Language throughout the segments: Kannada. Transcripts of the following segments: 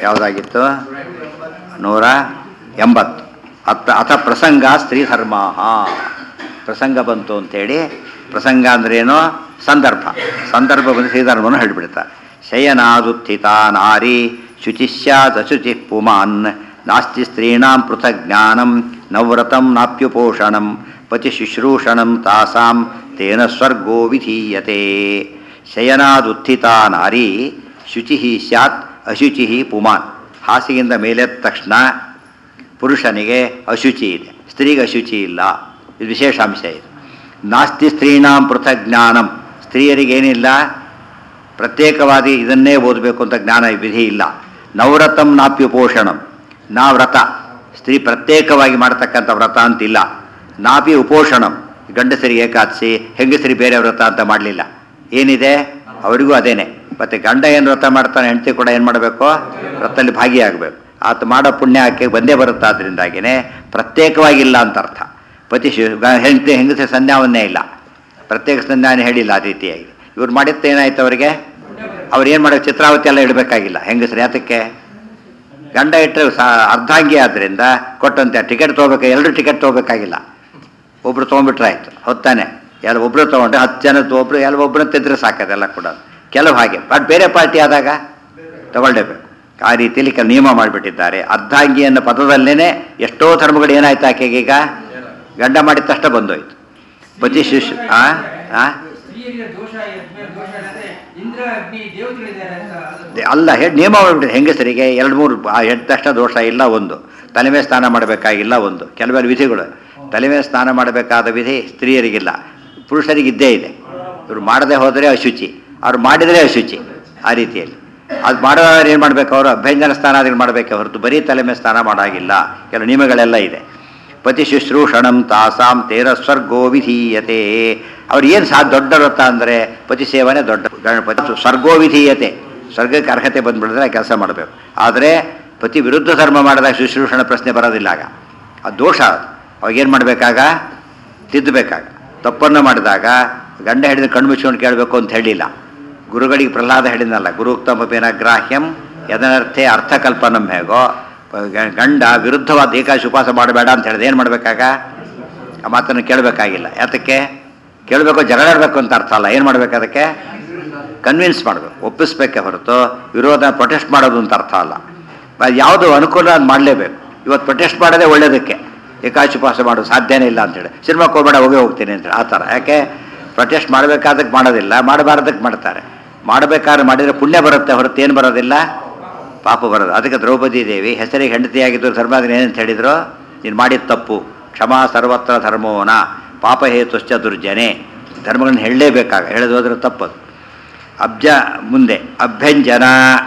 ಯಾವುದಾಗಿತ್ತು ನೂರ ಎಂಬತ್ತು ಅತ್ತ ಅಥ ಪ್ರಸಂಗ ಸ್ತ್ರೀ ಧರ್ಮ ಪ್ರಸಂಗ ಬಂತು ಅಂತೇಳಿ ಪ್ರಸಂಗ ಅಂದ್ರೇನು ಸಂದರ್ಭ ಸಂದರ್ಭ ಬಂದು ಶ್ರೀಧರ್ಮವನ್ನು ಹೇಳಿಬಿಡ್ತಾರೆ ಶಯನಾದುತ್ಥಿತ ನಾರಿ ಶುಚಿಸ್ಯಾದಶುಚಿ ಪುಮಾನ್ ನಾಸ್ತಿ ಸ್ತ್ರೀಣಾಂ ಪೃಥಕ್ ಜ್ಞಾನಂ ನವ್ರತಂ ನಾಪ್ಯುಪೋಷಣಂ ಪತಿ ಶುಶ್ರೂಷಣಂ ತಾಸಾಂ ತೇನ ಸ್ವರ್ಗೋ ವಿಧೀಯತೆ ಶಯನಾದುತ್ಥಿತ ನಾರಿ ಶುಚಿ ಸ್ಯಾತ್ ಅಶುಚಿ ಪುಮಾನ್ ಹಾಸಿಗೆಯಿಂದ ಮೇಲೆದ್ದ ತಕ್ಷಣ ಪುರುಷನಿಗೆ ಅಶುಚಿ ಇದೆ ಸ್ತ್ರೀಗೆ ಅಶುಚಿ ಇಲ್ಲ ಇದು ವಿಶೇಷಾಂಶ ಇದು ನಾಸ್ತಿ ಸ್ತ್ರೀಣಾಂ ಪೃಥಕ್ ಜ್ಞಾನಂ ಸ್ತ್ರೀಯರಿಗೇನಿಲ್ಲ ಪ್ರತ್ಯೇಕವಾದಿ ಇದನ್ನೇ ಓದಬೇಕು ಅಂತ ಜ್ಞಾನ ವಿಧಿ ಇಲ್ಲ ನವರತಂ ನಾಪ್ಯುಪೋಷಣಂ ನಾ ವ್ರತ ಸ್ತ್ರೀ ಪ್ರತ್ಯೇಕವಾಗಿ ಮಾಡ್ತಕ್ಕಂಥ ವ್ರತ ಅಂತಿಲ್ಲ ನಾಪಿ ಉಪೋಷಣಂ ಗಂಡಸರಿಗೆ ಏಕಾದಶಿ ಹೆಂಗಸರಿ ಬೇರೆ ವ್ರತ ಅಂತ ಮಾಡಲಿಲ್ಲ ಏನಿದೆ ಅವರಿಗೂ ಅದೇನೆ ಮತ್ತು ಗಂಡ ಏನು ವ್ರತ ಮಾಡ್ತಾನೆ ಹೆಂಡತಿ ಕೂಡ ಏನು ಮಾಡಬೇಕು ವ್ರತದಲ್ಲಿ ಭಾಗಿಯಾಗಬೇಕು ಆತ ಮಾಡೋ ಪುಣ್ಯಕ್ಕೆ ಬಂದೇ ಬರುತ್ತೆ ಅದರಿಂದಾಗಿನೇ ಪ್ರತ್ಯೇಕವಾಗಿಲ್ಲ ಅಂತ ಅರ್ಥ ಪತಿ ಶು ಹೆಂಡತಿ ಹೆಂಗಸರಿ ಸಂಧ್ಯಾವನ್ನೇ ಇಲ್ಲ ಪ್ರತ್ಯೇಕ ಸಂಧ್ಯಾನ ಹೇಳಿಲ್ಲ ಆ ರೀತಿಯಾಗಿ ಇವ್ರು ಮಾಡಿದ್ದು ಏನಾಯ್ತು ಅವರಿಗೆ ಅವ್ರು ಏನು ಮಾಡೋ ಚಿತ್ರಾವತಿ ಎಲ್ಲ ಇಡಬೇಕಾಗಿಲ್ಲ ಹೆಂಗಸರು ಯಾತಕ್ಕೆ ಗಂಡ ಇಟ್ಟರೆ ಸಾ ಅರ್ಧಾಂಗಿ ಆದ್ದರಿಂದ ಕೊಟ್ಟಂತೆ ಟಿಕೆಟ್ ತೊಗೋಬೇಕು ಎಲ್ಲರೂ ಟಿಕೆಟ್ ತೊಗೋಬೇಕಾಗಿಲ್ಲ ಒಬ್ರು ತೊಗೊಂಡ್ಬಿಟ್ರೆ ಆಯಿತು ಹೊತ್ತಾನೆ ಎಲ್ಲ ಒಬ್ಬರು ತೊಗೊಂಡ್ರೆ ಹತ್ತು ಜನದ್ದು ಒಬ್ಬರು ಎಲ್ಲ ಒಬ್ಬರು ತಿದ್ರೆ ಸಾಕದೆಲ್ಲ ಕೂಡ ಕೆಲವು ಹಾಗೆ ಬಟ್ ಬೇರೆ ಪಾರ್ಟಿ ಆದಾಗ ತಗೊಳ್ಳೇಬೇಕು ಆ ರೀತಿಯಲ್ಲಿ ಕೆಲ ನಿಯಮ ಮಾಡಿಬಿಟ್ಟಿದ್ದಾರೆ ಅರ್ಧಾಂಗಿ ಅನ್ನೋ ಪದದಲ್ಲೇ ಎಷ್ಟೋ ಧರ್ಮಗಳು ಏನಾಯ್ತು ಆಕೆಗೆ ಈಗ ಗಂಡ ಮಾಡಿದ ತಕ್ಷಣ ಬಂದೋಯ್ತು ಪತಿ ಶಿಶು ಆ ಆ ಸ್ತ್ರೀಯರಿಗೆ ದೋಷ ಯಜ್ಞ ದೋಷ ಇಲ್ಲದೆ ಇಂದ್ರ ಅಗ್ನಿ ದೇವತೆಗಳಿದ್ದಾರೆ ಅಂತ ಅದು ಅಲ್ಲ ಹೇಳಿ ನಿಯಮ ಮಾಡ್ಬಿಟ್ಟು ಹೆಂಗಸರಿಗೆ ಎರಡು ಮೂರು ಆ ಎದ್ದ ತಕ್ಷಣ ದೋಷ ಇಲ್ಲ ಒಂದು ತಲೆ ಮೇಲೆ ಸ್ನಾನ ಮಾಡಬೇಕಾಗಿಲ್ಲ ಒಂದು ಕೆಲವೆಲ್ಲ ವಿಧಿಗಳು ತಲೆ ಮೇಲೆ ಸ್ನಾನ ಮಾಡಬೇಕಾದ ವಿಧಿ ಸ್ತ್ರೀಯರಿಗಿಲ್ಲ ಪುರುಷರಿಗೆ ಇದ್ದೇ ಇದೆ ಇವರು ಮಾಡದೆ ಹೋದರೆ ಅಶುಚಿ ಅವ್ರು ಮಾಡಿದರೆ ಅಶುಚಿ ಆ ರೀತಿಯಲ್ಲಿ ಅದು ಮಾಡೋದ್ರೆ ಏನು ಮಾಡಬೇಕು ಅವರು ಅಭ್ಯಂಜನ ಸ್ನಾನಾದಿಗಳು ಮಾಡಬೇಕೆ ಹೊರತು ಬರೀ ತಲೆ ಮೇಲೆ ಸ್ನಾನ ಮಾಡಾಗಿಲ್ಲ ಕೆಲವು ನಿಯಮಗಳೆಲ್ಲ ಇದೆ ಪತಿ ಶುಶ್ರೂಷಣಂ ತಾಸಾಂ ತೇರ ಸ್ವರ್ಗೋ ವಿಧೀಯತೆ ಅವ್ರು ಏನು ಸಹ ದೊಡ್ಡ ವ್ರತ ಅಂದರೆ ಪತಿ ಸೇವನೆ ದೊಡ್ಡ ಗಣಪತಿ ಸ್ವರ್ಗೋ ವಿಧೀಯತೆ ಸ್ವರ್ಗಕ್ಕೆ ಅರ್ಹತೆ ಬಂದ್ಬಿಡಿದ್ರೆ ಕೆಲಸ ಮಾಡಬೇಕು ಆದರೆ ಪತಿ ವಿರುದ್ಧ ಧರ್ಮ ಮಾಡಿದಾಗ ಶುಶ್ರೂಷಣ ಪ್ರಶ್ನೆ ಬರೋದಿಲ್ಲ ಆಗ ಅದು ದೋಷ ಅದು ಅವಾಗೇನು ಮಾಡಬೇಕಾಗ ತಿದ್ದಬೇಕಾಗ ತಪ್ಪನ್ನು ಮಾಡಿದಾಗ ಗಂಡ ಹಿಡಿದು ಕಣ್ಣು ಮುಚ್ಕೊಂಡು ಕೇಳಬೇಕು ಅಂತ ಹೇಳಿಲ್ಲ ಗುರುಗಳಿಗೆ ಪ್ರಹ್ಲಾದ ಹೇಳಿದ್ನಲ್ಲ ಗುರುಕ್ತಮೇನ ಗ್ರಾಹ್ಯಂ ಯದನರ್ಥೆ ಅರ್ಥಕಲ್ಪನಂ ಹೇಗೋ ಗ- ಗಂಡ ವಿರುದ್ಧವಾದ ಏಕಾಶಿ ಉಪವಾಸ ಮಾಡಬೇಡ ಅಂತ ಹೇಳಿದ್ರೆ ಏನು ಮಾಡಬೇಕಾಗ ಆ ಮಾತನ್ನು ಕೇಳಬೇಕಾಗಿಲ್ಲ ಯಾತಕ್ಕೆ ಕೇಳಬೇಕು ಜಗಳಾಡಬೇಕು ಅಂತ ಅರ್ಥ ಅಲ್ಲ ಏನು ಮಾಡಬೇಕು ಅದಕ್ಕೆ ಕನ್ವಿನ್ಸ್ ಮಾಡಬೇಕು ಒಪ್ಪಿಸ್ಬೇಕೆ ಹೊರತು ವಿರೋಧ ಪ್ರೊಟೆಸ್ಟ್ ಮಾಡೋದು ಅಂತ ಅರ್ಥ ಅಲ್ಲ ಬ- ಯಾವುದು ಅನುಕೂಲ ಅದು ಮಾಡಲೇಬೇಕು ಇವತ್ತು ಪ್ರೊಟೆಸ್ಟ್ ಮಾಡೋದೇ ಒಳ್ಳೇದಕ್ಕೆ ಏಕಾಶಿ ಉಪವಾಸ ಮಾಡೋದು ಸಾಧ್ಯನೇ ಇಲ್ಲ ಅಂತೇಳಿ ಸಿನಿಮಾಕ್ಕೆ ಹೋಗ್ಬೇಡ ಹೋಗೇ ಹೋಗ್ತೀನಿ ಅಂತೇಳಿ ಆ ಥರ ಯಾಕೆ ಪ್ರೊಟೆಸ್ಟ್ ಮಾಡಬೇಕಾದಕ್ಕೆ ಮಾಡೋದಿಲ್ಲ ಮಾಡಬಾರ್ದಕ್ಕೆ ಮಾಡ್ತಾರೆ ಮಾಡಬೇಕಾದ್ರೆ ಮಾಡಿದರೆ ಪುಣ್ಯ ಬರುತ್ತೆ ಹೊರತು ಏನು ಬರೋದಿಲ್ಲ ಪಾಪ ಬರೋದು ಅದಕ್ಕೆ ದ್ರೌಪದಿ ದೇವಿ ಹೆಸರಿಗೆ ಹೆಂಡತಿಯಾಗಿದ್ದರು ಧರ್ಮಾದ್ರೆ ಏನಂತ ಹೇಳಿದ್ರು ನೀನು ಮಾಡಿದ ತಪ್ಪು ಕ್ಷಮಾ ಸರ್ವತ್ರ ಧರ್ಮೋನ ಪಾಪ ಹೇತುಶ್ಚ ದುರ್ಜನೆ ಧರ್ಮಗಳನ್ನ ಹೇಳಲೇಬೇಕಾಗ ಹೇಳೋದು ಹೋದ್ರೆ ತಪ್ಪದು ಅಬ್ಜ ಮುಂದೆ ಅಭ್ಯಂಜನ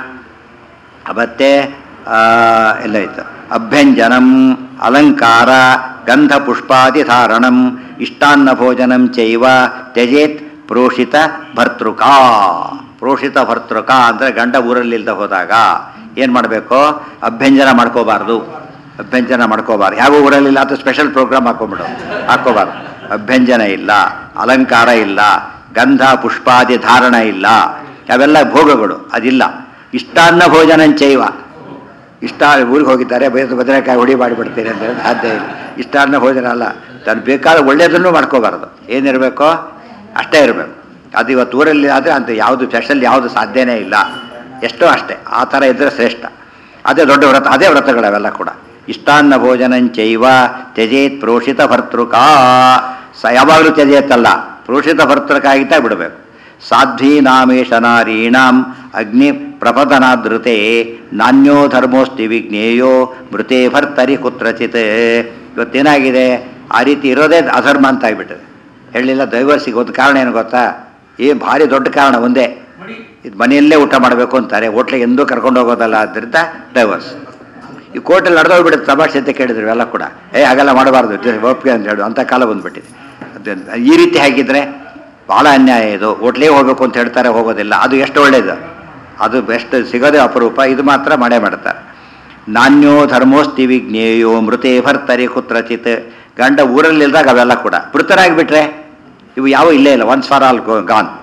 ಮತ್ತೆ ಆ, ಎಲ್ಲ ಇತ್ತು ಅಭ್ಯಂಜನಂ ಅಲಂಕಾರ ಗಂಧ ಪುಷ್ಪಾದಿ ಧಾರಣಂ ಇಷ್ಟಾನ್ನ ಭೋಜನಂ ಚೈವ ತ್ಯಜೇತ್ ಪ್ರೋಷಿತ ಭರ್ತೃಕ ಪ್ರೋಷಿತ ಭರ್ತೃಕ ಅಂದರೆ ಗಂಡ ಊರಲ್ಲಿಲ್ದ ಹೋದಾಗ ಏನು ಮಾಡಬೇಕು ಅಭ್ಯಂಜನ ಮಾಡ್ಕೋಬಾರ್ದು ಅಭ್ಯಂಜನ ಮಾಡ್ಕೋಬಾರ್ದು ಯಾವ ಊರಲ್ಲಿಲ್ಲ ಅಥವಾ ಸ್ಪೆಷಲ್ ಪ್ರೋಗ್ರಾಮ್ ಹಾಕೊಂಬಿಡು ಹಾಕೋಬಾರ್ದು ಅಭ್ಯಂಜನ ಇಲ್ಲ ಅಲಂಕಾರ ಇಲ್ಲ ಗಂಧ ಪುಷ್ಪಾದಿ ಧಾರಣ ಇಲ್ಲ ಅವೆಲ್ಲ ಭೋಗಗಳು ಅದಿಲ್ಲ ಇಷ್ಟಾನ್ನ ಭೋಜನಂಚೈವ ಇಷ್ಟ ಊರಿಗೆ ಹೋಗಿದ್ದಾರೆ ಬೈದು ಬದನೆಕಾಯಿ ಹುಡಿ ಮಾಡಿಬಿಡ್ತೀನಿ ಅಂತ ಹೇಳಿ ಸಾಧ್ಯ ಇಲ್ಲ ಇಷ್ಟಾನ್ನ ಭೋಜನ ಅಲ್ಲ ತನ್ನ ಬೇಕಾದ ಒಳ್ಳೆಯದನ್ನು ಮಾಡ್ಕೋಬಾರ್ದು ಏನಿರಬೇಕೋ ಅಷ್ಟೇ ಇರಬೇಕು ಅದು ಇವತ್ತು ಊರಲ್ಲಿ ಆದರೆ ಅಂತ ಯಾವುದು ಸ್ಪೆಷಲ್ ಯಾವುದು ಸಾಧ್ಯನೇ ಇಲ್ಲ ಎಷ್ಟೋ ಅಷ್ಟೇ ಆ ಥರ ಇದ್ದರೆ ಶ್ರೇಷ್ಠ ಅದೇ ದೊಡ್ಡ ವ್ರತ ಅದೇ ವ್ರತಗಳವೆಲ್ಲ ಕೂಡ ಇಷ್ಟಾನ್ನ ಭೋಜನಂಚೈವ ತ್ಯಜೇತ್ ಪ್ರೋಷಿತ ಭರ್ತೃಕ ಸ ಯಾವಾಗಲೂ ತ್ಯಜೇತ್ತಲ್ಲ ಪ್ರೋಷಿತ ಭರ್ತೃಕ ಆಗಿದ್ದಾಗ ಬಿಡಬೇಕು ಸಾಧ್ವೀನಾಮೇಶ ನಾರೀಣಾಂ ಅಗ್ನಿ ಪ್ರಪದನಾದೃತೆ ನಾಣ್ಯೋ ಧರ್ಮೋಸ್ತಿ ವಿಜ್ಞೇಯೋ ಮೃತೆ ಭರ್ತರಿ ಕುತ್ರಚಿತ್ ಇವತ್ತೇನಾಗಿದೆ ಆ ರೀತಿ ಇರೋದೇ ಅಧರ್ಮ ಅಂತ ಆಗಿಬಿಟ್ಟಿದೆ ಹೇಳಿಲ್ಲ ದೈವರ್ಸಿಗೆ ಒಂದು ಕಾರಣ ಏನು ಗೊತ್ತಾ ಏ ಭಾರಿ ದೊಡ್ಡ ಕಾರಣ ಒಂದೇ ಮಡಿ ಇದು ಮನೆಯಲ್ಲೇ ಊಟ ಮಾಡಬೇಕು ಅಂತಾರೆ ಹೋಟ್ಲಿಗೆ ಎಂದೂ ಕರ್ಕೊಂಡು ಹೋಗೋದಲ್ಲ ಆದ್ದರಿಂದ ಡೈವರ್ಸ್ ಈ ಕೋರ್ಟಲ್ಲಿ ನಡೆದೋಗ್ಬಿಡುತ್ತೆ ತಮಾಷೆ ಅಂತ ಕೇಳಿದ್ರು ಎಲ್ಲ ಕೂಡ ಏ ಹಾಗೆಲ್ಲ ಮಾಡಬಾರ್ದು ಇದು ಒಪ್ಪಿಗೆ ಅಂತ ಹೇಳು ಅಂಥ ಕಾಲ ಬಂದ್ಬಿಟ್ಟಿದೆ ಅದು ಈ ರೀತಿ ಹಾಗಿದ್ರೆ ಭಾಳ ಅನ್ಯಾಯ ಇದು ಹೋಟ್ಲಿಗೆ ಹೋಗಬೇಕು ಅಂತ ಹೇಳ್ತಾರೆ ಹೋಗೋದಿಲ್ಲ ಅದು ಎಷ್ಟು ಒಳ್ಳೇದು ಅದು ಬೆಸ್ಟ್ ಸಿಗೋದೇ ಅಪರೂಪ ಇದು ಮಾತ್ರ ಮಾಡೇ ಮಾಡ್ತಾರೆ ನಾಣ್ಯೋ ಧರ್ಮೋಸ್ತಿ ವಿಜ್ಞೇಯೋ ಮೃತೆ ಭರ್ತರಿ ಕುತ್ರಚಿತ್ ಗಂಡ ಊರಲ್ಲಿಲ್ದಾಗ ಅವೆಲ್ಲ ಕೂಡ ಮೃತರಾಗಿಬಿಟ್ರೆ ಇವು ಯಾವ ಇಲ್ಲೇ ಇಲ್ಲ ಒನ್ಸ್ ಫಾರ್ ಆಲ್ ಗಾನ್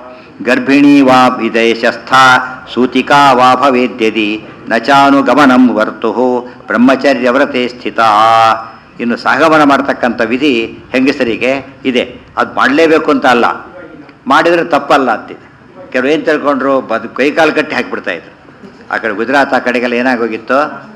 ಗರ್ಭಿಣಿ ವಾ ವಿದೇಶಸ್ಥ ಸೂತಿಕಾ ವಾ ಭವೇದ್ಯದಿ ನ ಚಾನುಗಮನಂ ವರ್ತು ಬ್ರಹ್ಮಚರ್ಯವ್ರತೆ ಸ್ಥಿತ ಇನ್ನು ಸಹಗಮನ ಮಾಡ್ತಕ್ಕಂಥ ವಿಧಿ ಹೆಂಗಸರಿಗೆ ಇದೆ ಅದು ಮಾಡಲೇಬೇಕು ಅಂತ ಅಲ್ಲ ಮಾಡಿದರೆ ತಪ್ಪಲ್ಲ ಅಂತಿದೆ ಕೆಲವು ಏನು ತಿಳ್ಕೊಂಡ್ರು ಬದು ಕೈಕಾಲು ಕಟ್ಟಿ ಹಾಕಿಬಿಡ್ತಾ ಇದ್ರು ಆ ಕಡೆ ಗುಜರಾತ್ ಆ ಕಡೆಗೆಲ್ಲ ಏನಾಗೋಗಿತ್ತು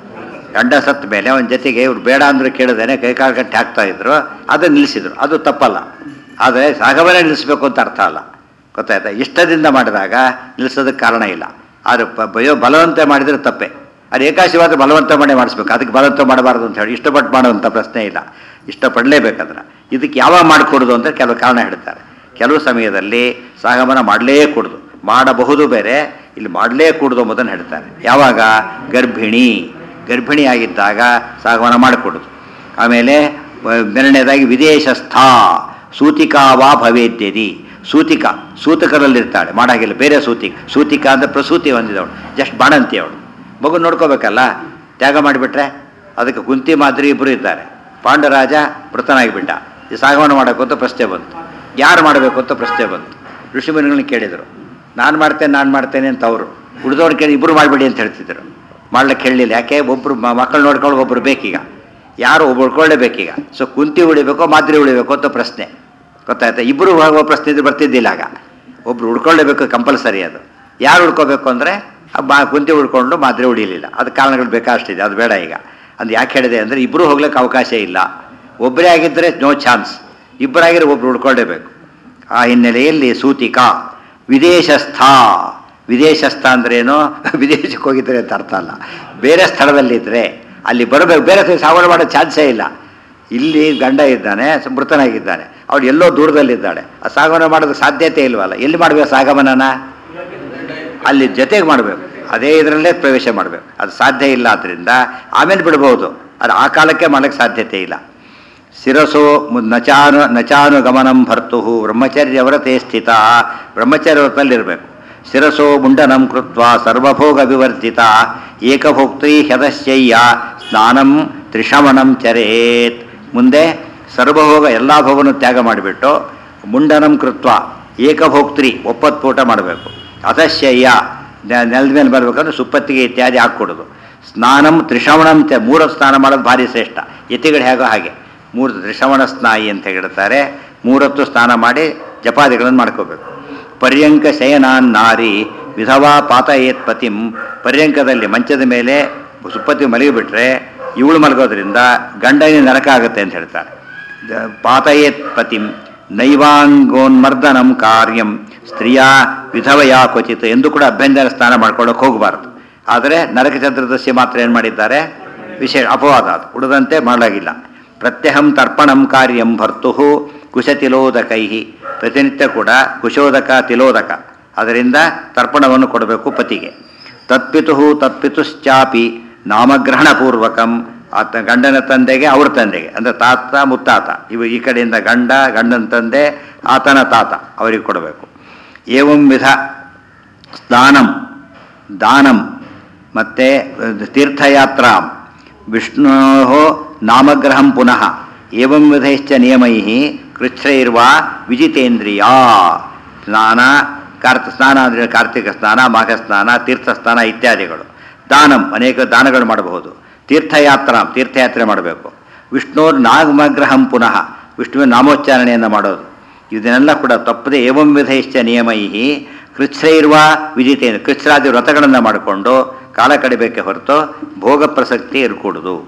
ಗಂಡ ಸತ್ತ ಮೇಲೆ ಅವನ ಜೊತೆಗೆ ಇವ್ರು ಬೇಡ ಅಂದ್ರೆ ಕೇಳಿದೇನೆ ಕೈಕಾಲು ಕಟ್ಟಿ ಹಾಕ್ತಾ ಇದ್ರು ಅದನ್ನು ನಿಲ್ಲಿಸಿದ್ರು ಅದು ತಪ್ಪಲ್ಲ ಆದರೆ ಸಾಗವನೇ ನಿಲ್ಲಿಸ್ಬೇಕು ಅಂತ ಅರ್ಥ ಅಲ್ಲ ಗೊತ್ತಾಯ್ತಾ ಇಷ್ಟದಿಂದ ಮಾಡಿದಾಗ ನಿಲ್ಲಿಸೋದಕ್ಕೆ ಕಾರಣ ಇಲ್ಲ ಆದರೆ ಬ- ಬಯೋ ಬಲವಂತ ಮಾಡಿದರೆ ತಪ್ಪೆ ಅದು ಏಕಾಶಿವಾದ ಬಲವಂತ ಮಾಡಿ ಮಾಡಿಸ್ಬೇಕು ಅದಕ್ಕೆ ಬಲವಂತ ಮಾಡಬಾರ್ದು ಅಂತ ಹೇಳಿ ಇಷ್ಟಪಟ್ಟು ಮಾಡುವಂಥ ಪ್ರಶ್ನೆ ಇಲ್ಲ ಇಷ್ಟಪಡಲೇಬೇಕಂದ್ರೆ ಇದಕ್ಕೆ ಯಾವಾಗ ಮಾಡಿಕೊಡೋದು ಅಂತ ಕೆಲವು ಕಾರಣ ಹೇಳ್ತಾರೆ ಕೆಲವು ಸಮಯದಲ್ಲಿ ಸಾಗಮನ ಮಾಡಲೇ ಕೂಡುದು ಮಾಡಬಹುದು ಬೇರೆ ಇಲ್ಲಿ ಮಾಡಲೇ ಕೂಡುದು ಎಂಬುದನ್ನು ಹೇಳ್ತಾರೆ ಯಾವಾಗ ಗರ್ಭಿಣಿ ಗರ್ಭಿಣಿಯಾಗಿದ್ದಾಗ ಸಾಗಮನ ಮಾಡಿಕೊಡುದು ಆಮೇಲೆ ಎರಡನೇದಾಗಿ ವಿದೇಶಸ್ಥ ಸೂತಿಕಾ ವಾ ಭವೇದ್ಯದಿ ಸೂತಿಕ ಸೂತಕರಲ್ಲಿರ್ತಾಳೆ ಮಾಡಾಗಿಲ್ಲ ಬೇರೆ ಸೂತಿಕ ಸೂತಿಕ ಅಂದರೆ ಪ್ರಸೂತಿ ಹೊಂದಿದವಳು ಜಸ್ಟ್ ಬಾಣಂತಿ ಅವಳು ಮಗು ನೋಡ್ಕೋಬೇಕಲ್ಲ ತ್ಯಾಗ ಮಾಡಿಬಿಟ್ರೆ ಅದಕ್ಕೆ ಕುಂತಿ ಮಾದ್ರಿ ಇಬ್ಬರು ಇದ್ದಾರೆ ಪಾಂಡರಾಜ ಮೃತನಾಗಿಬಿಟ್ಟ ಈ ಸಾಗಮನ ಮಾಡಬೇಕು ಅಂತ ಪ್ರಶ್ನೆ ಬಂತು ಯಾರು ಮಾಡಬೇಕು ಅಂತ ಪ್ರಶ್ನೆ ಬಂತು ಋಷಿಮುನಿಗಳನ್ನ ಕೇಳಿದರು ನಾನು ಮಾಡ್ತೇನೆ ನಾನು ಮಾಡ್ತೇನೆ ಅಂತ ಅವರು ಉಳಿದವ್ರು ಕೇಳಿ ಇಬ್ಬರು ಮಾಡಬೇಡಿ ಅಂತ ಹೇಳ್ತಿದ್ರು ಮಾಡ್ಲಿಕ್ಕೆ ಹೇಳಲಿಲ್ಲ ಯಾಕೆ ಒಬ್ಬರು ಮಕ್ಕಳು ನೋಡ್ಕೊಂಡು ಒಬ್ಬರು ಬೇಕೀಗ ಯಾರು ಒಬ್ಬರು ಉಳ್ಕೊಳ್ಳೇಬೇಕೀಗ ಸೊ ಕುಂತಿ ಉಳಿಬೇಕೋ ಮಾದ್ರಿ ಉಳಿಬೇಕು ಅಂತ ಪ್ರಶ್ನೆ ಗೊತ್ತಾಯ್ತಾ ಇಬ್ಬರು ಹೋಗೋ ಪ್ರಶ್ನೆ ಇದ್ರೆ ಬರ್ತಿದ್ದಿಲ್ಲ ಆಗ ಒಬ್ರು ಉಳ್ಕೊಳ್ಳೇಬೇಕು ಕಂಪಲ್ಸರಿ ಅದು ಯಾರು ಉಳ್ಕೋಬೇಕು ಅಂದರೆ ಬಾ ಕುಂತಿ ಉಳ್ಕೊಂಡು ಮಾದ್ರೆ ಉಳಿಲಿಲ್ಲ ಅದು ಕಾರಣಗಳು ಬೇಕಾಷ್ಟಿದೆ ಅದು ಬೇಡ ಈಗ ಅದು ಯಾಕೆ ಹೇಳಿದೆ ಅಂದರೆ ಇಬ್ಬರು ಹೋಗ್ಲಿಕ್ಕೆ ಅವಕಾಶ ಇಲ್ಲ ಒಬ್ಬರೇ ಆಗಿದ್ದರೆ ನೋ ಚಾನ್ಸ್ ಇಬ್ಬರಾಗಿರೋ ಒಬ್ರು ಉಳ್ಕೊಳ್ಳೇಬೇಕು ಆ ಹಿನ್ನೆಲೆಯಲ್ಲಿ ಸೂತಿಕಾ ವಿದೇಶಸ್ಥ ವಿದೇಶಸ್ಥ ಅಂದ್ರೇನು ವಿದೇಶಕ್ಕೆ ಹೋಗಿದ್ರೆ ಅಂತ ಅರ್ಥ ಅಲ್ಲ ಬೇರೆ ಸ್ಥಳದಲ್ಲಿದ್ದರೆ ಅಲ್ಲಿ ಬರಬೇಕು ಬೇರೆ ಕಡೆ ಸಾಗಣೆ ಮಾಡೋ ಚಾನ್ಸೇ ಇಲ್ಲ ಇಲ್ಲಿ ಗಂಡ ಇದ್ದಾನೆ ಸ- ಮೃತನಾಗಿದ್ದಾನೆ ಅವಳು ಎಲ್ಲೋ ದೂರದಲ್ಲಿದ್ದಾಳೆ ಆ ಸಾಗಮನ ಮಾಡೋದಕ್ಕೆ ಸಾಧ್ಯತೆ ಇಲ್ವಲ್ಲ ಎಲ್ಲಿ ಮಾಡಬೇಕು ಸಾಗಮನನ ಅಲ್ಲಿ ಜೊತೆಗೆ ಮಾಡಬೇಕು ಅದೇ ಇದರಲ್ಲೇ ಪ್ರವೇಶ ಮಾಡಬೇಕು ಅದು ಸಾಧ್ಯ ಇಲ್ಲ ಆದ್ದರಿಂದ ಆಮೇಲೆ ಬಿಡ್ಬೋದು ಅದು ಆ ಕಾಲಕ್ಕೆ ಮಾಡಕ್ಕೆ ಸಾಧ್ಯತೆ ಇಲ್ಲ ಶಿರಸೋ ಮು- ನಚಾನು ನಚಾನುಗಮನಂ ಭರ್ತು ಬ್ರಹ್ಮಚರ್ಯ ವ್ರತೆ ಸ್ಥಿತ ಬ್ರಹ್ಮಚರ್ಯ ವ್ರತದಲ್ಲಿರಬೇಕು ಶಿರಸೋ ಮುಂಡನಂ ಕೃತ್ವ ಸರ್ವಭೋಗ ವಿವರ್ಜಿತ ಏಕಭೋಕ್ತಿ ಹ್ಯದಶ್ಚಯ್ಯ ಸ್ನಾನಂ ತ್ರಿಶಮನಂ ಚರೇತ್ ಮುಂದೆ ಸರ್ವಭೋಗ ಎಲ್ಲ ಭೋಗವನ್ನು ತ್ಯಾಗ ಮಾಡಿಬಿಟ್ಟು ಮುಂಡನಂ ಕೃತ್ವ ಏಕಭೋಕ್ತ್ರಿ ಒಪ್ಪತ್ಪೂಟ ಮಾಡಬೇಕು ಅತಶ್ಚಯ್ಯ ನೆ- ನೆಲದ ಮೇಲೆ ಬರ್ಬೇಕಂದ್ರೆ ಸುಪ್ಪತ್ತಿಗೆ ಇತ್ಯಾದಿ ಹಾಕ್ಕೊಡೋದು ಸ್ನಾನಂ ತ್ರಿಶ್ರವಣಂ ಚ ಮೂರ ಸ್ನಾನ ಮಾಡೋದು ಭಾರಿ ಶ್ರೇಷ್ಠ ಯತಿಗಳು ಹೇಗೋ ಹಾಗೆ ಮೂರು ತ್ರಿಶ್ರವಣ ಸ್ನಾಯಿ ಅಂತ ಹೇಳ್ತಾರೆ ಮೂರತ್ತು ಸ್ನಾನ ಮಾಡಿ ಜಪಾದಿಗಳನ್ನು ಮಾಡ್ಕೋಬೇಕು ಪರ್ಯಂಕ ಶಯನಾನ್ ನಾರಿ ವಿಧವಾ ಪಾತಯೇತ್ ಪತಿಂ ಪರ್ಯಂಕದಲ್ಲಿ ಮಂಚದ ಮೇಲೆ ಸುಪ್ಪತ್ತಿ ಮಲಗಿಬಿಟ್ರೆ ಇವಳು ಮಲಗೋದ್ರಿಂದ ಗಂಡನಿಗೆ ನರಕ ಆಗುತ್ತೆ ಅಂತ ಹೇಳ್ತಾರೆ ದ- ಪಾತಯೇತ್ ಪತಿಂ ನೈವಾಂಗೋನ್ಮರ್ದನಂ ಕಾರ್ಯಂ ಸ್ತ್ರೀಯ ವಿಧವಯ ಕ್ವಚಿತ್ ಎಂದು ಕೂಡ ಅಭ್ಯಂತರ ಸ್ನಾನ ಮಾಡ್ಕೊಳ್ಳೋಕೆ ಹೋಗಬಾರ್ದು ಆದರೆ ನರಕ ಚತುರ್ದಶಿ ಮಾತ್ರ ಏನು ಮಾಡಿದ್ದಾರೆ ವಿಶೇಷ ಅಪವಾದ ಅದು ಉಳಿದಂತೆ ಮಾಡಲಾಗಿಲ್ಲ ಪ್ರತ್ಯಹಂ ತರ್ಪಣಂ ಕಾರ್ಯಂ ಭರ್ತು ಕುಶತಿಲೋದಕೈ ಪ್ರತಿನಿತ್ಯ ಕೂಡ ಕುಶೋದಕ ತಿಲೋದಕ ಅದರಿಂದ ತರ್ಪಣವನ್ನು ಕೊಡಬೇಕು ಪತಿಗೆ ತತ್ಪಿತು ತತ್ಪಿತುಶ್ಚಾಪಿ ನಾಮಗ್ರಹಣಪೂರ್ವಕಂ ಆತ ಗಂಡನ ತಂದೆಗೆ ಅವ್ರ ತಂದೆಗೆ ಅಂದರೆ ತಾತ ಮುತ್ತಾತ ಇವು ಈ ಕಡೆಯಿಂದ ಗಂಡ ಗಂಡನ ತಂದೆ ಆತನ ತಾತ ಅವರಿಗೆ ಕೊಡಬೇಕು ಏವಂ ವಿಧ ಸ್ನಾನಂ ದಾನಂ ಮತ್ತು ತೀರ್ಥಯಾತ್ರಾ ವಿಷ್ಣೋ ನಾಮಗ್ರಹಂ ಪುನಃ ಏವಂ ವಿಧೈಶ್ಚ ನಿಯಮೈ ಕೃಚ್ಛ್ರೈರ್ವ ವಿಜಿತೇಂದ್ರಿಯಾ ಸ್ನಾನ ಕಾರ್ತ ಸ್ನಾನ ಅಂದರೆ ಕಾರ್ತಿಕ ಸ್ನಾನ ಮಾಘ ಸ್ನಾನ ತೀರ್ಥ ಸ್ನಾನ ಇತ್ಯಾದಿಗಳು ದಾನಂ ಅನೇಕ ದಾನಗಳು ಮಾಡಬಹುದು ತೀರ್ಥಯಾತ್ರಾ ತೀರ್ಥಯಾತ್ರೆ ಮಾಡಬೇಕು ವಿಷ್ಣುರ್ ನಾಮಗ್ರಹಂ ಪುನಃ ವಿಷ್ಣುವಿನ ನಾಮೋಚ್ಚಾರಣೆಯನ್ನು ಮಾಡೋದು ಇದನ್ನೆಲ್ಲ ಕೂಡ ತಪ್ಪದೆ ಏವಂ ವಿಧೈಶ್ಚ ನಿಯಮೈ ಕೃಚ್ಛ್ರೈರ್ವ ವಿಜಿತೇಂದ್ರ ಕೃಚ್ಛ್ರಾದಿ ವ್ರತಗಳನ್ನು ಮಾಡಿಕೊಂಡು ಕಾಲ ಕಡಿಬೇಕೆ ಹೊರತು ಭೋಗ ಪ್ರಸಕ್ತಿ ಇರ್ಕೂಡುದು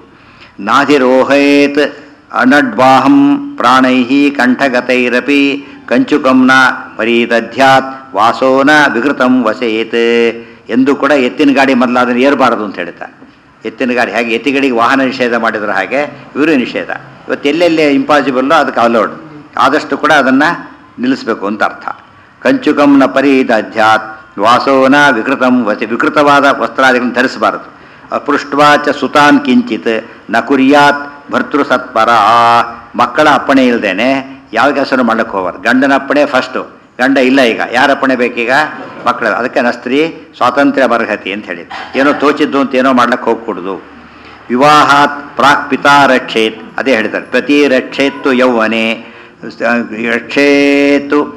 ನಾಧಿರೋಹೇತ್ ಅನಡ್ವಾಹಂ ಪ್ರಾಣೈ ಕಂಠಗತೈರಪಿ ಕಂಚುಕಂನ ಪರೀದಧ್ಯಾತ್ ವಾಸೋನ ವಿಕೃತಂ ವಸೇತ್ ಎಂದು ಕೂಡ ಎತ್ತಿನ ಗಾಡಿ ಮೊದಲಾದನ್ನು ಏರಬಾರದು ಅಂತ ಹೇಳ್ತಾರೆ ಎತ್ತಿನ ಗಾಡಿ ಹಾಗೆ ಎತ್ತಿಗಳಿಗೆ ವಾಹನ ನಿಷೇಧ ಮಾಡಿದ್ರೆ ಹಾಗೆ ಇವರು ನಿಷೇಧ ಇವತ್ತು ಎಲ್ಲೆಲ್ಲಿ ಇಂಪಾಸಿಬಲ್ಲೋ ಅದಕ್ಕೆ ಅಲೋಡ್ ಆದಷ್ಟು ಕೂಡ ಅದನ್ನು ನಿಲ್ಲಿಸಬೇಕು ಅಂತ ಅರ್ಥ ಕಂಚುಕಂನ ಪರೀದಧ್ಯಾತ್ ವಾಸೋನ ವಿಕೃತಂ ವಸಿ ವಿಕೃತವಾದ ವಸ್ತ್ರಾದಿಗಳನ್ನು ಧರಿಸಬಾರದು ಅಪೃಷ್ಟ್ವಾ ಚ ಸುತಾನ್ ಕಿಂಚಿತ್ ನ ಕುರ್ಯಾತ್ ಭರ್ತೃ ಸತ್ಪರ ಮಕ್ಕಳ ಅಪ್ಪಣೆ ಇಲ್ದೇನೆ ಯಾವ ಕೆಲಸನೂ ಮಾಡಕ್ಕೆ ಹೋಗಬಾರ್ದು ಗಂಡನ ಅಪ್ಪಣೆ ಫಸ್ಟು ಗಂಡ ಇಲ್ಲ ಈಗ ಯಾರ ಅಪ್ಪಣೆ ಬೇಕೀಗ ಮಕ್ಕಳ ಅದಕ್ಕೆ ನ ಸ್ತ್ರೀ ಸ್ವಾತಂತ್ರ್ಯ ಬರ್ಹತಿ ಅಂತ ಹೇಳಿದ್ರು ಏನೋ ತೋಚಿದ್ದು ಅಂತ ಏನೋ ಮಾಡ್ಲಿಕ್ಕೆ ಹೋಗ್ಕೊಡುದು ವಿವಾಹಾತ್ ಪ್ರಾಕ್ ಪಿತಾ ರಕ್ಷೇತ್ ಅದೇ ಹೇಳ್ತಾರೆ ಪ್ರತಿ ರಕ್ಷೇತ್ತು ಯೌವನೆ ರಕ್ಷೇತು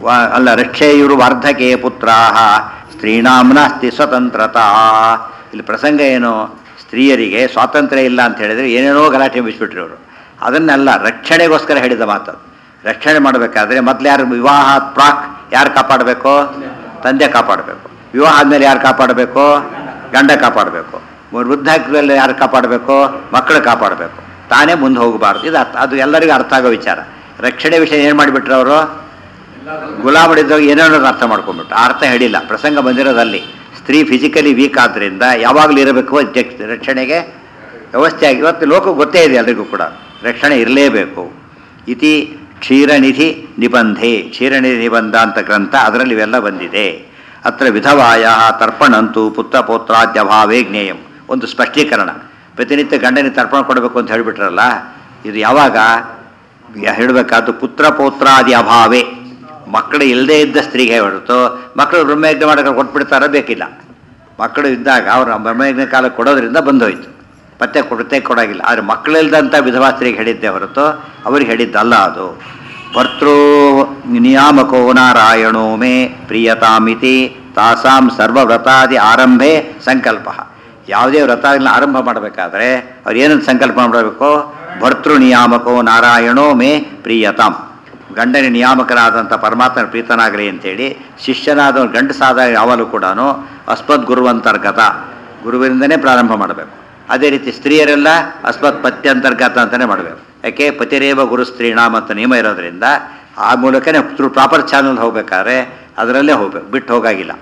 ವ- ಅಲ್ಲ ರಕ್ಷೆಯುರು ವಾರ್ಧಕೆ ಪುತ್ರಾ ಸ್ತ್ರೀಣಾಂ ನಾಸ್ತಿ ಸ್ವತಂತ್ರತಾ ಇಲ್ಲಿ ಪ್ರಸಂಗ ಏನು ಸ್ತ್ರೀಯರಿಗೆ ಸ್ವಾತಂತ್ರ್ಯ ಇಲ್ಲ ಅಂತ ಹೇಳಿದ್ರೆ ಏನೇನೋ ಗಲಾಟೆ ಬಿಸ್ಬಿಟ್ರು ಅವರು ಅದನ್ನೆಲ್ಲ ರಕ್ಷಣೆಗೋಸ್ಕರ ಹೇಳಿದ ಮಾತು ರಕ್ಷಣೆ ಮಾಡಬೇಕಾದ್ರೆ ಮೊದಲು ಯಾರು ವಿವಾಹ ಪ್ರಾಕ್ ಯಾರು ಕಾಪಾಡಬೇಕು ತಂದೆ ಕಾಪಾಡಬೇಕು ವಿವಾಹ ಆದಮೇಲೆ ಯಾರು ಕಾಪಾಡಬೇಕು ಗಂಡ ಕಾಪಾಡಬೇಕು ವೃದ್ಧಾಪ್ಯದಲ್ಲಿ ಯಾರು ಕಾಪಾಡಬೇಕು ಮಕ್ಕಳು ಕಾಪಾಡಬೇಕು ತಾನೇ ಮುಂದೆ ಹೋಗಬಾರ್ದು ಇದು ಅರ್ಥ ಅದು ಎಲ್ಲರಿಗೂ ಅರ್ಥ ಆಗೋ ವಿಚಾರ ರಕ್ಷಣೆ ವಿಷಯ ಏನು ಮಾಡಿಬಿಟ್ರು ಅವರು ಗುಲಾಮಡಿದ್ದಾಗ ಏನೇನೋ ಅರ್ಥ ಮಾಡ್ಕೊಂಡ್ಬಿಟ್ಟು ಆ ಅರ್ಥ ಹೇಳಿಲ್ಲ ಪ್ರಸಂಗ ಬಂದಿರೋದಲ್ಲಿ ಸ್ತ್ರೀ ಫಿಸಿಕಲಿ ವೀಕ್ ಆದ್ದರಿಂದ ಯಾವಾಗಲೂ ಇರಬೇಕು ಜಗ್- ರಕ್ಷಣೆಗೆ ವ್ಯವಸ್ಥೆ ಆಗಿ ಇವತ್ತು ಲೋಕ ಗೊತ್ತೇ ಇದೆ ಎಲ್ರಿಗೂ ಕೂಡ ರಕ್ಷಣೆ ಇರಲೇಬೇಕು ಇತಿ ಕ್ಷೀರನಿಧಿ ನಿಬಂಧೆ ಕ್ಷೀರನಿಧಿ ನಿಬಂಧ ಅಂತ ಗ್ರಂಥ ಅದರಲ್ಲಿ ಇವೆಲ್ಲ ಬಂದಿದೆ ಅತ್ರ ವಿಧವಾಯ ತರ್ಪಣಂತೂ ಪುತ್ರ ಪೌತ್ರಾದ್ಯಭಾವೇ ಜ್ಞೇಯಂ ಒಂದು ಸ್ಪಷ್ಟೀಕರಣ ಪ್ರತಿನಿತ್ಯ ಗಂಡನಿಗೆ ತರ್ಪಣ ಕೊಡಬೇಕು ಅಂತ ಹೇಳಿಬಿಟ್ರಲ್ಲ ಇದು ಯಾವಾಗ ಹೇಳಬೇಕಾದ್ದು ಪುತ್ರ ಪೌತ್ರಾದಿ ಅಭಾವೇ ಮಕ್ಕಳು ಇಲ್ಲದೇ ಇದ್ದ ಸ್ತ್ರೀಗೆ ಹೊರತು ಮಕ್ಕಳು ಬ್ರಹ್ಮಯಜ್ಞ ಮಾಡೋಕೆ ಕೊಟ್ಬಿಡ್ತಾರ ಬೇಕಿಲ್ಲ ಮಕ್ಕಳು ಇದ್ದಾಗ ಅವ್ರ ಬ್ರಹ್ಮಯಜ್ಞ ಕಾಲ ಕೊಡೋದ್ರಿಂದ ಬಂದೋಯ್ತು ಮತ್ತೆ ಕೊಡತೆ ಕೊಡೋಗಿಲ್ಲ ಆದರೆ ಮಕ್ಕಳಿಲ್ದಂಥ ವಿಧವಾ ಸ್ತ್ರೀಗೆ ಹೇಳಿದ್ದೆ ಹೊರತು ಅವ್ರಿಗೆ ಹೇಳಿದ್ದಲ್ಲ ಅದು ಭರ್ತೃ ನಿಯಾಮಕೋ ನಾರಾಯಣೋ ಮೇ ಪ್ರಿಯತಾಮಿತಿ ತಾಸಾಂ ಸರ್ವವ್ರತಾದಿ ಆರಂಭೆ ಸಂಕಲ್ಪ ಯಾವುದೇ ವ್ರತಗಳನ್ನ ಆರಂಭ ಮಾಡಬೇಕಾದ್ರೆ ಅವ್ರು ಏನಂತ ಸಂಕಲ್ಪ ಮಾಡಬೇಕು ಭರ್ತೃ ನಿಯಾಮಕೋ ನಾರಾಯಣೋ ಮೇ ಪ್ರಿಯತಾಂ ಗಂಡನ ನಿಯಾಮಕನಾದಂಥ ಪರಮಾತ್ಮನ ಪ್ರೀತನಾಗಲಿ ಅಂತೇಳಿ ಶಿಷ್ಯನಾದ ಗಂಡಸಾದ ಯಾವಾಗಲೂ ಕೂಡ ಅಸ್ಮದ್ ಗುರುವಂತರ್ಗತ ಗುರುವಿನಿಂದನೇ ಪ್ರಾರಂಭ ಮಾಡಬೇಕು ಅದೇ ರೀತಿ ಸ್ತ್ರೀಯರೆಲ್ಲ ಅಸ್ಮತ್ ಪತ್ಯಂತರ್ಗತ ಅಂತಲೇ ಮಾಡಬೇಕು ಯಾಕೆ ಪತಿರೇವ ಗುರು ಸ್ತ್ರೀಣಾಮ್ ಅಂತ ನಿಯಮ ಇರೋದ್ರಿಂದ ಆ ಮೂಲಕನೇ ಥ್ರೂ ಪ್ರಾಪರ್ ಚಾನಲ್ ಹೋಗ್ಬೇಕಾದ್ರೆ ಅದರಲ್ಲೇ ಹೋಗ್ಬೇಕು ಬಿಟ್ಟು ಹೋಗಾಗಿಲ್ಲ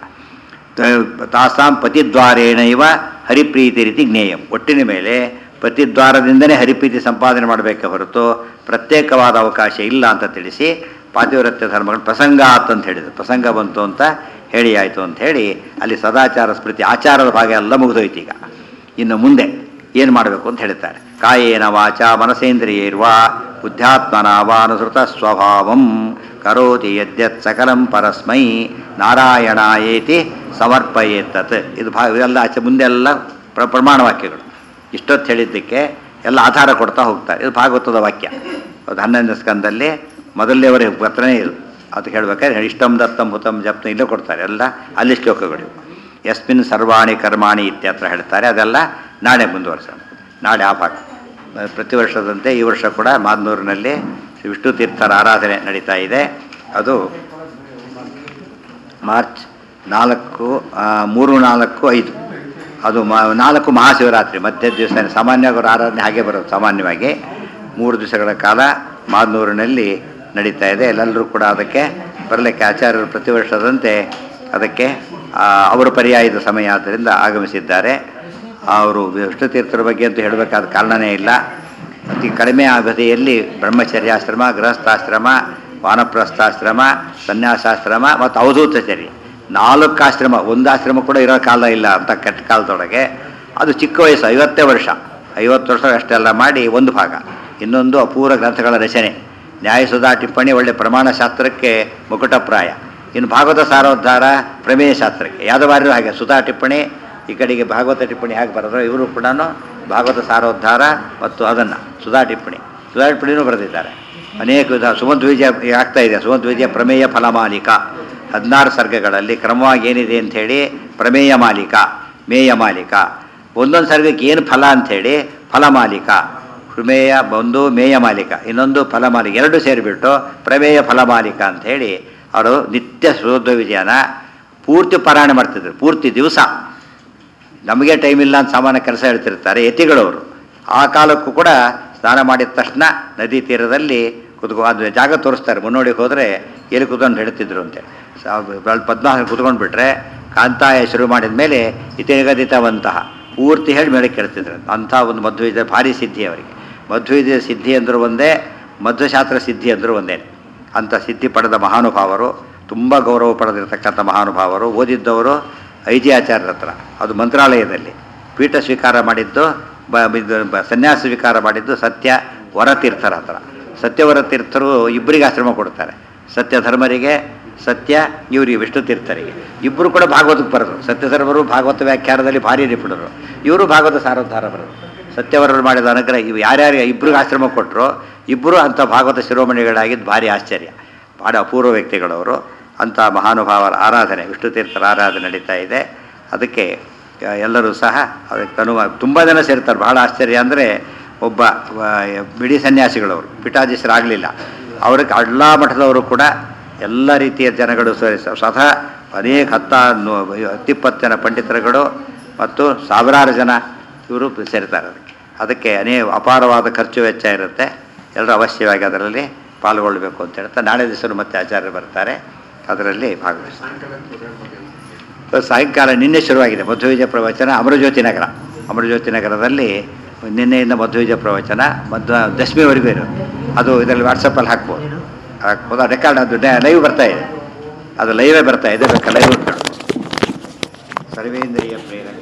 ತ- ತಾಸಾಂ ಪತಿದ್ವಾರೇಣ ಇವ ಹರಿಪ್ರೀತಿ ರೀತಿ ಜ್ಞೇಯಂ ಒಟ್ಟಿನ ಮೇಲೆ ಪತಿದ್ವಾರದಿಂದನೇ ಹರಿಪ್ರೀತಿ ಸಂಪಾದನೆ ಮಾಡಬೇಕೆ ಹೊರತು ಪ್ರತ್ಯೇಕವಾದ ಅವಕಾಶ ಇಲ್ಲ ಅಂತ ತಿಳಿಸಿ ಪಾತಿವ್ರತ್ಯ ಧರ್ಮಗಳು ಪ್ರಸಂಗಾತ್ ಅಂತ ಹೇಳಿದ್ರು ಪ್ರಸಂಗ ಬಂತು ಅಂತ ಹೇಳಿ ಆಯಿತು ಅಂತ ಹೇಳಿ ಅಲ್ಲಿ ಸದಾಚಾರ ಸ್ಮೃತಿ ಆಚಾರದ ಭಾಗ ಎಲ್ಲ ಮುಗಿದೋಯ್ತು ಈಗ ಇನ್ನು ಮುಂದೆ ಏನು ಮಾಡಬೇಕು ಅಂತ ಹೇಳ್ತಾರೆ ಕಾಯೇನ ವಾಚ ಮನಸೇಂದ್ರಿಯೇರ್ವ ಬುದ್ಧಾತ್ಮನ ವಾನುಸೃತ ಸ್ವಭಾವಂ ಕರೋತಿ ಯದ್ಯತ್ ಸಕಲಂ ಪರಸ್ಮೈ ನಾರಾಯಣ ಏತಿ ಸಮರ್ಪಯೇತತ್ ಇದು ಭಾ ಇದೆಲ್ಲ ಆಚೆ ಮುಂದೆ ಎಲ್ಲ ಪ್ರ ಪ್ರಮಾಣ ವಾಕ್ಯಗಳು ಇಷ್ಟೊತ್ತು ಹೇಳಿದ್ದಕ್ಕೆ ಎಲ್ಲ ಆಧಾರ ಕೊಡ್ತಾ ಹೋಗ್ತಾರೆ ಇದು ಭಾಗವತದ ವಾಕ್ಯ ಅದು ಹನ್ನೊಂದನೇ ಸ್ಕಂದಲ್ಲಿ ಮೊದಲನೇವರೆ ಪತ್ರನೇ ಇದು ಅದು ಹೇಳ್ಬೇಕಾದ್ರೆ ಇಷ್ಟಂ ದತ್ತಂ ಹುತಂ ಜಪ್ತ ಇಲ್ಲೇ ಕೊಡ್ತಾರೆ ಎಲ್ಲ ಅಲ್ಲಿ ಶ್ಲೋಕಗಳು ಯಸ್ಮಿನ್ ಸರ್ವಾಣಿ ಕರ್ಮಾಣಿ ಇತ್ಯತ್ರ ಹೇಳ್ತಾರೆ ಅದೆಲ್ಲ ನಾಳೆ ಮುಂದುವರ್ಸೋಣ ನಾಳೆ ಆ ಭಾಗ ಪ್ರತಿ ವರ್ಷದಂತೆ ಈ ವರ್ಷ ಕೂಡ ಮಾದ್ನೂರಿನಲ್ಲಿ ಶ್ರೀ ವಿಷ್ಣು ತೀರ್ಥರ ಆರಾಧನೆ ನಡೀತಾ ಇದೆ ಅದು ಮಾರ್ಚ್ ನಾಲ್ಕು ಆ, ಮೂರು ನಾಲ್ಕು ಐದು ಅದು ಮ ನಾಲ್ಕು ಮಹಾಶಿವರಾತ್ರಿ ಮಧ್ಯ ದಿವಸ ಸಾಮಾನ್ಯವಾಗಿ ಅವ್ರ ಆರಾಧನೆ ಹಾಗೆ ಬರೋದು ಸಾಮಾನ್ಯವಾಗಿ ಮೂರು ದಿವಸಗಳ ಕಾಲ ಮಾದ್ನೂರಿನಲ್ಲಿ ನಡೀತಾ ಇದೆ ಎಲ್ಲರೂ ಕೂಡ ಅದಕ್ಕೆ ಬರಲಿಕ್ಕೆ ಆಚಾರ್ಯರು ಪ್ರತಿ ವರ್ಷದಂತೆ ಅದಕ್ಕೆ ಆ, ಅವರ ಪರ್ಯಾಯದ ಸಮಯ ಆದ್ದರಿಂದ ಆಗಮಿಸಿದ್ದಾರೆ ಅವರು ವಿಷ್ಣು ತೀರ್ಥರ ಬಗ್ಗೆ ಅಂತೂ ಹೇಳಬೇಕಾದ ಕಾರಣನೇ ಇಲ್ಲ ಅತಿ ಕಡಿಮೆ ಅವಧಿಯಲ್ಲಿ ಬ್ರಹ್ಮಚರ್ಯಾಶ್ರಮ ಗೃಹಸ್ಥಾಶ್ರಮ ವಾನಪ್ರಸ್ಥಾಶ್ರಮ ಸನ್ಯಾಸಾಶ್ರಮ ಮತ್ತು ಅವಧೂತಚರ್ಯ ನಾಲ್ಕು ಆಶ್ರಮ ಒಂದು ಆಶ್ರಮ ಕೂಡ ಇರೋ ಕಾಲ ಇಲ್ಲ ಅಂತ ಕೆಟ್ಟ ಕಾಲದೊಳಗೆ ಅದು ಚಿಕ್ಕ ವಯಸ್ಸು ಐವತ್ತೇ ವರ್ಷ ಐವತ್ತು ವರ್ಷ ಅಷ್ಟೆಲ್ಲ ಮಾಡಿ ಒಂದು ಭಾಗ ಇನ್ನೊಂದು ಅಪೂರ್ವ ಗ್ರಂಥಗಳ ರಚನೆ ನ್ಯಾಯಸುಧಾ ಟಿಪ್ಪಣಿ ಒಳ್ಳೆ ಪ್ರಮಾಣ ಶಾಸ್ತ್ರಕ್ಕೆ ಮುಕುಟಪ್ರಾಯ ಇನ್ನು ಭಾಗವತ ಸಾರೋದ್ಧಾರ ಪ್ರಮೇಯ ಶಾಸ್ತ್ರಕ್ಕೆ ಯಾದವಾರ್ಯರು ಹಾಗೆ ಸುಧಾ ಟಿಪ್ಪಣಿ ಈ ಕಡೆಗೆ ಭಾಗವತ ಟಿಪ್ಪಣಿ ಹೇಗೆ ಬರೋದು ಇವರು ಕೂಡ ಭಾಗವತ ಸಾರೋದ್ಧಾರ ಮತ್ತು ಅದನ್ನು ಸುಧಾ ಟಿಪ್ಪಣಿ ಸುಧಾ ಟಿಪ್ಪಣಿನೂ ಬರೆದಿದ್ದಾರೆ ಅನೇಕ ವಿಧ ಸುಮಧ್ವಿಜಯ ಆಗ್ತಾ ಇದೆ ಸುಮಧ್ವಿಜಯ ಪ್ರಮೇಯ ಫಲಮಾಲಿಕ ಹದಿನಾರು ಸರ್ಗಗಳಲ್ಲಿ ಕ್ರಮವಾಗಿ ಏನಿದೆ ಅಂಥೇಳಿ ಪ್ರಮೇಯ ಮಾಲಿಕ ಮೇಯ ಮಾಲಿಕ ಒಂದೊಂದು ಸರ್ಗಕ್ಕೆ ಏನು ಫಲ ಅಂಥೇಳಿ ಫಲಮಾಲಿಕ ಪ್ರಮೇಯ ಒಂದು ಮೇಯ ಮಾಲಿಕ ಇನ್ನೊಂದು ಫಲಮಾಲಿಕ ಎರಡು ಸೇರಿಬಿಟ್ಟು ಪ್ರಮೇಯ ಫಲಮಾಲಿಕ ಅಂಥೇಳಿ ಅವರು ನಿತ್ಯ ಸುಮಧ್ವ ವಿಜಯನ ಪೂರ್ತಿ ಪಾರಾಯಣ ಮಾಡ್ತಿದ್ರು ಪೂರ್ತಿ ದಿವಸ ನಮಗೆ ಟೈಮ್ ಇಲ್ಲ ಅಂತ ಸಾಮಾನ್ಯ ಕೆಲಸ ಹೇಳ್ತಿರ್ತಾರೆ ಯತಿಗಳವರು ಆ ಕಾಲಕ್ಕೂ ಕೂಡ ಸ್ನಾನ ಮಾಡಿದ ತಕ್ಷಣ ನದಿ ತೀರದಲ್ಲಿ ಕುತ್ಕೊ ಅದು ಜಾಗ ತೋರಿಸ್ತಾರೆ ಮುನ್ನೋಡಿಗೆ ಹೋದರೆ ಎಲ್ಲಿ ಕೂತ್ಕೊಂಡು ಹೇಳ್ತಿದ್ರು ಅಂತೆ ಪದ್ಮಾಸನ ಕುತ್ಕೊಂಡು ಬಿಟ್ರೆ ಕಾಂತಾಯ ಶುರು ಮಾಡಿದ ಮೇಲೆ ಇತಿ ನಿಗದಿತವಂತಹ ಪೂರ್ತಿ ಹೇಳಿ ಮೇಲೆ ಕೇಳ್ತಿದ್ರು ಅಂಥ ಒಂದು ಮಧ್ವಿಜಯ ಭಾರಿ ಸಿದ್ಧಿ ಅವರಿಗೆ ಮಧ್ವಿಜಯ ಸಿದ್ಧಿ ಅಂದರೂ ಒಂದೇ ಮಧ್ವಶಾಸ್ತ್ರ ಸಿದ್ಧಿ ಅಂದರೂ ಒಂದೇ ಅಂಥ ಸಿದ್ಧಿ ಪಡೆದ ಮಹಾನುಭಾವರು ತುಂಬ ಗೌರವ ಪಡೆದಿರತಕ್ಕಂಥ ಮಹಾನುಭಾವರು ಓದಿದ್ದವರು ಐಜಿ ಆಚಾರ್ಯರ ಹತ್ರ ಅದು ಮಂತ್ರಾಲಯದಲ್ಲಿ ಪೀಠ ಸ್ವೀಕಾರ ಮಾಡಿದ್ದು ಬ ಇದು ಬ- ಸನ್ಯಾಸ ಸ್ವೀಕಾರ ಮಾಡಿದ್ದು ಸತ್ಯ ವರತೀರ್ಥರ ಹತ್ರ ಸತ್ಯವರ ತೀರ್ಥರು ಇಬ್ಬರಿಗೆ ಆಶ್ರಮ ಕೊಡ್ತಾರೆ ಸತ್ಯ ಧರ್ಮರಿಗೆ ಸತ್ಯ ಇವರಿಗೆ ವಿಷ್ಣು ತೀರ್ಥರಿಗೆ ಇಬ್ಬರು ಕೂಡ ಭಾಗವತಕ್ಕೆ ಬರೋದು ಸತ್ಯಧರ್ಮರು ಭಾಗವತ ವ್ಯಾಖ್ಯಾನದಲ್ಲಿ ಭಾರಿ ನಿಪುಣರು ಇವರು ಭಾಗವತ ಸಾರೋದ್ಧಾರ ಬರೋದು ಸತ್ಯವರರು ಮಾಡಿದ ಅನುಗ್ರಹ ಇವು ಯಾರ್ಯಾರು ಇಬ್ಬರಿಗೆ ಆಶ್ರಮ ಕೊಟ್ಟರು ಇಬ್ಬರು ಅಂಥ ಭಾಗವತ ಶಿರೋಮಣಿಗಳಾಗಿದ್ದು ಭಾರಿ ಆಶ್ಚರ್ಯ ಭಾಳ ಅಪೂರ್ವ ವ್ಯಕ್ತಿಗಳವರು ಅಂಥ ಮಹಾನುಭಾವರ ಆರಾಧನೆ ವಿಷ್ಣು ತೀರ್ಥರ ಆರಾಧನೆ ನಡೀತಾ ಇದೆ ಅದಕ್ಕೆ ಆ, ಎಲ್ಲರೂ ಸಹ ಅದಕ್ಕೆ ತನು ತುಂಬ ಜನ ಸೇರ್ತಾರೆ ಭಾಳ ಆಶ್ಚರ್ಯ ಅಂದರೆ ಒಬ್ಬ ಆ, ಬಿಡಿ ಸನ್ಯಾಸಿಗಳವರು ಪೀಠಾಧೀಶರಾಗಲಿಲ್ಲ ಅವ್ರಿಗೆ ಎಲ್ಲ ಮಠದವರು ಕೂಡ ಎಲ್ಲ ರೀತಿಯ ಜನಗಳು ಸೇರಿ ಸ್ವತಃ ಅನೇಕ ಹತ್ತ ಹತ್ತಿಪ್ಪತ್ತು ಜನ ಪಂಡಿತರುಗಳು ಮತ್ತು ಸಾವಿರಾರು ಜನ ಇವರು ಸೇರ್ತಾರೆ ಅದಕ್ಕೆ ಅದಕ್ಕೆ ಅನೇಕ ಅಪಾರವಾದ ಖರ್ಚು ವೆಚ್ಚ ಇರುತ್ತೆ ಎಲ್ಲರೂ ಅವಶ್ಯವಾಗಿ ಅದರಲ್ಲಿ ಪಾಲ್ಗೊಳ್ಳಬೇಕು ಅಂತ ಹೇಳ್ತಾ ನಾಳೆ ದಿವಸ ಮತ್ತೆ ಆಚಾರ್ಯರು ಬರ್ತಾರೆ ಅದರಲ್ಲಿ ಭಾಗವಹಿಸ್ತಾರೆ ಸಾಯಂಕಾಲ ನಿನ್ನೆ ಶುರುವಾಗಿದೆ ಮಧ್ವವಿಜಯ ಪ್ರವಚನ ಅಮರಜ್ಯೋತಿ ನಗರ ಅಮರಜ್ಯೋತಿ ನಗರದಲ್ಲಿ ನಿನ್ನೆಯಿಂದ ಮಧ್ವವಿಜಯ ಪ್ರವಚನ ಮಧ್ವ ದಶಮಿವರೆಗೂ ಇರೋದು ಅದು ಇದರಲ್ಲಿ ವಾಟ್ಸಪ್ಪಲ್ಲಿ ಹಾಕ್ಬೋದು ಹಾಕ್ಬೋದು ರೆಕಾರ್ಡ್ ಅದು ಲೈವ್ ಬರ್ತಾ ಇದೆ ಅದು ಲೈವೇ ಬರ್ತಾ ಇದೆ ಬೇಕಾ ಲೈವ್ ಸರ್ವೇಂದ್ರಿಯ ಪ್ರೇರಣೆ